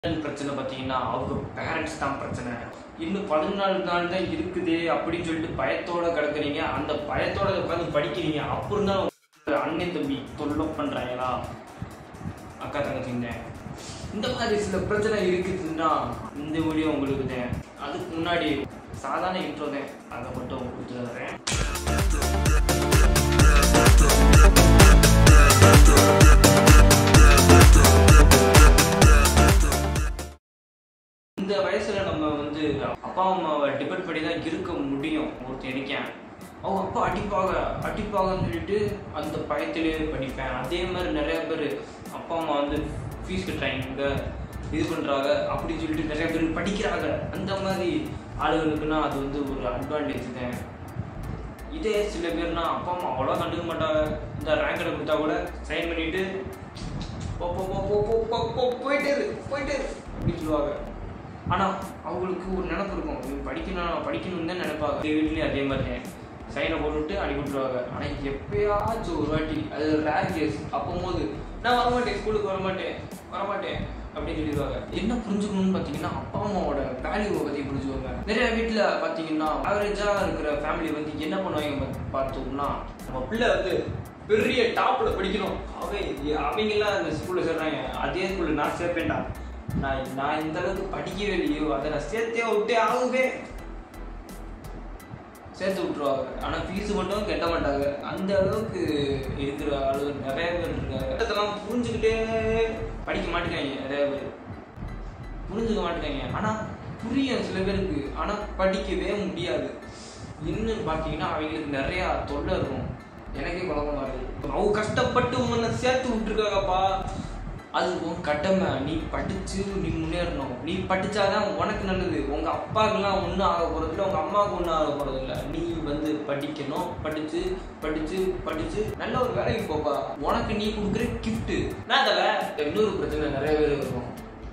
பிரச்சனை பார்த்தீங்கன்னா அவங்க பேரண்ட்ஸ் தான் பிரச்சனை இன்னும் பதினாலு நாள் தான் இருக்குதே அப்படின்னு சொல்லிட்டு பயத்தோட கிடக்குறீங்க அந்த பயத்தோட உட்காந்து படிக்கிறீங்க அப்புறம் தான் உங்க அண்ணன் தம்பி தொல்லை பண்றாங்களா அக்கா தங்கச்சிங்க இந்த மாதிரி சில பிரச்சனை இருக்குதுன்னா இந்த வீடியோ உங்களுக்கு தான் அதுக்கு முன்னாடி சாதாரண இன்ட்ரோ தான் அதை மட்டும் கொடுத்து தரேன் இந்த வயசுல நம்ம வந்து அப்பா அம்மாவை டிபெண்ட் பண்ணி தான் இருக்க முடியும் ஒருத்தன் இருக்கேன் அவங்க அப்பா அடிப்பாங்க அடிப்பாங்கன்னு சொல்லிட்டு அந்த பயத்திலே படிப்பேன் அதே மாதிரி நிறைய பேர் அப்பா அம்மா வந்து ஃபீஸ் கட்டுறாங்க இது பண்றாங்க அப்படின்னு சொல்லிட்டு நிறைய பேர் படிக்கிறாங்க அந்த மாதிரி ஆளுகளுக்குன்னா அது வந்து ஒரு அட்வான்டேஜ் தான் இதே சில பேர்னா அப்பா அம்மா அவ்வளோ கண்டுக்க மாட்டாங்க இந்த ரேங்க் கொடுத்தா கூட சைன் பண்ணிட்டு போ போ போ போ போ போ போ போயிட்டே இரு போயிட்டே இரு அப்படின்னு சொல்லுவாங்க ஆனால் அவங்களுக்கு ஒரு நினப்பு இருக்கும் இவன் படிக்கணும் படிக்கணும்னு தான் நினைப்பாங்க எங்கள் வீட்லேயும் அதே மாதிரி தான் சைனை போட்டுவிட்டு அடி விட்டுருவாங்க ஆனால் எப்பயாச்சும் ஒரு வாட்டி அது ரேர் கேஸ் அப்போம்போது நான் வரமாட்டேன் ஸ்கூலுக்கு வரமாட்டேன் வரமாட்டேன் அப்படின்னு சொல்லிடுவாங்க என்ன புரிஞ்சுக்கணும்னு பார்த்தீங்கன்னா அப்பா அம்மாவோட வேல்யூவை பற்றி புரிஞ்சுக்கோங்க நிறைய வீட்டில் பார்த்தீங்கன்னா ஆவரேஜாக இருக்கிற ஃபேமிலி வந்து என்ன பண்ணுவாங்க பார்த்தோம்னா நம்ம பிள்ளை வந்து பெரிய டாப்ல படிக்கணும் அவன் அவங்கெல்லாம் அந்த ஸ்கூல்ல சேர்றாங்க அதே ஸ்கூல்ல நான் சேர்ப்பேன்டா நான் நான் இந்த அளவுக்கு படிக்கவே இல்லையோ அதை நான் சேர்த்தே விட்டே ஆகுவே சேர்த்து விட்டுருவாங்க ஆனா ஃபீஸ் மட்டும் கட்ட மாட்டாங்க அந்த அளவுக்கு இருக்கிற ஆளுகள் நிறைய பேர் இருக்காங்க இதெல்லாம் புரிஞ்சுக்கிட்டே படிக்க மாட்டேங்காங்க நிறைய பேர் புரிஞ்சுக்க மாட்டேங்காங்க ஆனா புரியும் சில பேருக்கு ஆனா படிக்கவே முடியாது இன்னும் பார்த்தீங்கன்னா அவங்களுக்கு நிறைய தொல்லை இருக்கும் எனக்கே குழப்பமா இருக்கு அவங்க கஷ்டப்பட்டு உன்னை சேர்த்து விட்டுருக்காங்கப்பா அது உன் கடமை நீ படிச்சு நீ முன்னேறணும் நீ படிச்சாதான் உனக்கு நல்லது உங்க அப்பாக்கெல்லாம் ஒன்றும் ஆக போறது இல்லை உங்க அம்மாவுக்கு ஒன்றும் ஆக போறது இல்லை நீ வந்து படிக்கணும் படிச்சு படிச்சு படிச்சு நல்ல ஒரு வேலைக்கு போப்பா உனக்கு நீ கொடுக்குற கிஃப்ட் நான் தலை இன்னொரு பிரச்சனை நிறைய பேர் இருக்கும்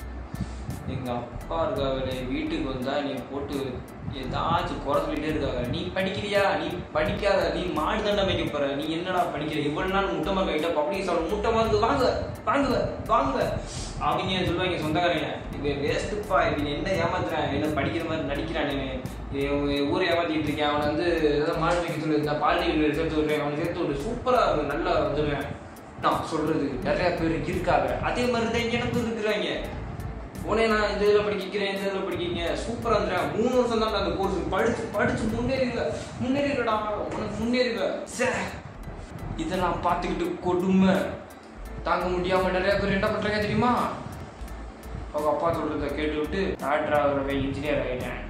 எங்க அப்பா இருக்காங்களே வீட்டுக்கு வந்தா நீ போட்டு ஏதாச்சும் குறை சொல்லிட்டே இருக்காங்க நீ படிக்கிறியா நீ படிக்காத நீ மாடு தண்டை வைக்க போற நீ என்னடா படிக்கிற இவ்வளவு நாள் முட்டை மார்க் ஆகிட்ட பப்ளிக் சாப்பிட முட்டை மார்க் வாங்க வாங்குவ வாங்குவ அவங்க சொல்லுவாங்க சொந்தக்காரங்க இவன் வேஸ்ட்டுப்பா இவன் என்ன ஏமாத்துறான் என்ன படிக்கிற மாதிரி நடிக்கிறான் இவன் ஊரை ஏமாத்திட்டு இருக்கேன் அவனை வந்து ஏதாவது மாடு வைக்க சொல்லு இந்த பாலிடிக்கல் சேர்த்து விடுறேன் அவனை சேர்த்து விடு சூப்பரா இருக்கும் நல்லா வந்துடுவேன் நான் சொல்றது நிறைய பேர் இருக்காங்க அதே மாதிரி தான் எனக்கு இருக்கிறாங்க உடனே நான் இந்த இதில் படிக்கிறேன் இந்த இதில் படிக்கிறீங்க சூப்பராக இருந்துறேன் மூணு வருஷம் தான் அந்த கோர்ஸ் படிச்சு படிச்சு முன்னேறிடுவ முன்னேறிடுடா உனக்கு முன்னேறிடுவ சே இதை நான் பார்த்துக்கிட்டு கொடுமை தாங்க முடியாம நிறைய பேர் என்ன பண்றாங்க தெரியுமா அவங்க அப்பா சொல்றத கேட்டு விட்டு டாக்டர் ஆகிறவ இன்ஜினியர் ஆகிட்டேன்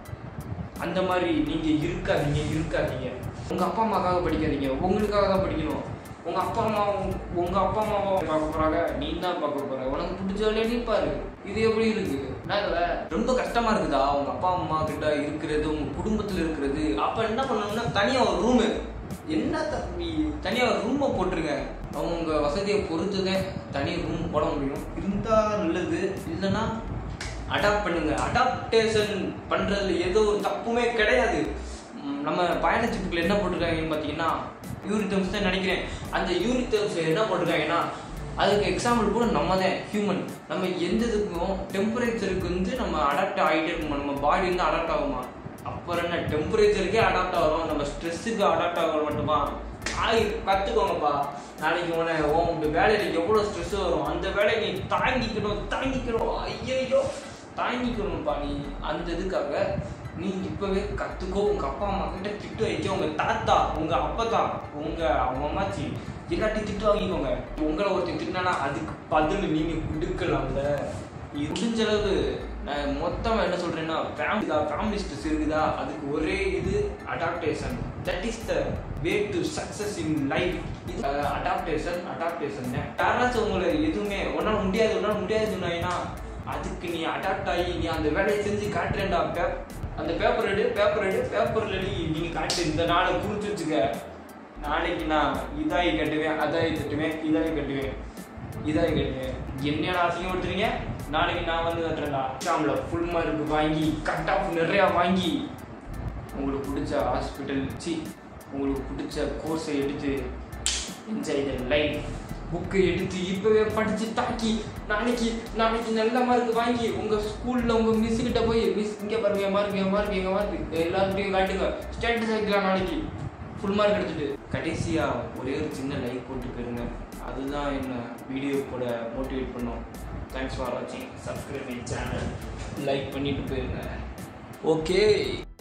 அந்த மாதிரி நீங்க இருக்காதீங்க இருக்காதீங்க உங்க அப்பா அம்மாக்காக படிக்காதீங்க உங்களுக்காக தான் படிக்கணும் உங்க அப்பா அம்மா உங்க அப்பா அம்மாவை பார்க்க போறாங்க நீ தான் பார்க்க போற உனக்கு பிடிச்ச வேலையை நீ பாரு இது எப்படி இருக்கு நான் இதுல ரொம்ப கஷ்டமா இருக்குதா உங்க அப்பா அம்மா கிட்ட இருக்கிறது உங்க குடும்பத்துல இருக்கிறது அப்ப என்ன பண்ணணும்னா தனியா ஒரு ரூமு என்ன தம்பி தனியா ஒரு ரூமை போட்டுருங்க அவங்க வசதியை பொறுத்துதான் தனி ரூம் போட முடியும் இருந்தா நல்லது இல்லைன்னா அடாப்ட் பண்ணுங்க அடாப்டேஷன் பண்றதுல எதோ ஒரு தப்புமே கிடையாது ம், நம்ம பயணச்சீட்டுக்குள்ள என்ன போட்டிருக்காங்கன்னு பார்த்தீங்கன்னா யூரித்தம்ஸ் தான் நினைக்கிறேன் அந்த யூரித்தம்ஸ் என்ன போட்டிருக்காங்கன்னா அதுக்கு எக்ஸாம்பிள் கூட நம்ம தான் ஹியூமன் நம்ம எந்த இதுக்கும் டெம்பரேச்சருக்கு வந்து நம்ம அடாப்ட் ஆகிட்டே இருக்குமா நம்ம பாடி வந்து அடாப்ட் ஆகுமா அப்புறம் என்ன டெம்பரேச்சருக்கே அடாப்ட் ஆகிறோம் நம்ம ஸ்ட்ரெஸ்ஸுக்கு அடாப்ட் ஆகிற மட்டுமா ஆகி கற்றுக்கோங்கப்பா நாளைக்கு உன உன் வேலையில் எவ்வளோ ஸ்ட்ரெஸ் வரும் அந்த வேலையை நீ தாங்கிக்கணும் தாங்கிக்கணும் ஐயோ தாங்கிக்கணும்ப்பா நீ அந்த இதுக்காக நீ இப்பவே கத்துக்கோ உங்க அப்பா அம்மா கிட்ட திட்டு வைக்க உங்க தாத்தா உங்க அப்பதா உங்க அவங்க அம்மாச்சி எல்லாத்தையும் திட்டு வாங்கிக்கோங்க உங்களை ஒருத்தன் திட்டினா அதுக்கு பதில் நீங்க கொடுக்கலாம்ல இது முடிஞ்ச அளவு நான் மொத்தமா என்ன சொல்றேன்னா ஃபேமிலி தான் ஃபேமிலி ஸ்ட்ரெஸ் இருக்குதா அதுக்கு ஒரே இது adaptation that is the way to success in life இது அடாப்டேஷன் அடாப்டேஷன் யாராச்சும் உங்களை எதுவுமே உன்னால முடியாது உன்னால முடியாது சொன்னாங்கன்னா அதுக்கு நீ அடாப்ட் ஆகி நீ அந்த வேலையை செஞ்சு காட்டுறேன்டா பேப் அந்த பேப்பர் எடு பேப்பர் எடு பேப்பர்ல நீ நீங்க காட்டு இந்த நாளை குறிச்சு வச்சுக்க நாளைக்கு நான் இதாகி கட்டுவேன் அதாகி கட்டுவேன் இதாகி கட்டுவேன் இதாகி கட்டுவேன் என்னடா அசிங்கம் கொடுத்துறீங்க நாளைக்கு நான் வந்து கட்டுறேன்டா எக்ஸாம்ல ஃபுல் மார்க் வாங்கி கட் ஆஃப் நிறையா வாங்கி உங்களுக்கு பிடிச்ச ஹாஸ்பிட்டல் சி உங்களுக்கு பிடிச்ச கோர்ஸை எடுத்து என்ஜாய் த லைஃப் புக்கை எடுத்து இப்பவே படிச்சு தாக்கி நாளைக்கு நாளைக்கு நல்ல மார்க் வாங்கி உங்க ஸ்கூல்ல உங்க மிஸ் கிட்ட போய் மிஸ் இங்க பாருங்க என் மார்க் என் மார்க் எங்க மார்க் எல்லாத்தையும் காட்டுங்க ஸ்டேட்டஸ் வைக்கலாம் நாளைக்கு ஃபுல் மார்க் எடுத்துட்டு கடைசியா ஒரே ஒரு சின்ன லைக் போட்டு போயிருங்க அதுதான் என்ன வீடியோ கூட மோட்டிவேட் பண்ணும் தேங்க்ஸ் ஃபார் வாட்சிங் சப்ஸ்கிரைப் மை சேனல் லைக் பண்ணிட்டு போயிருங்க ஓகே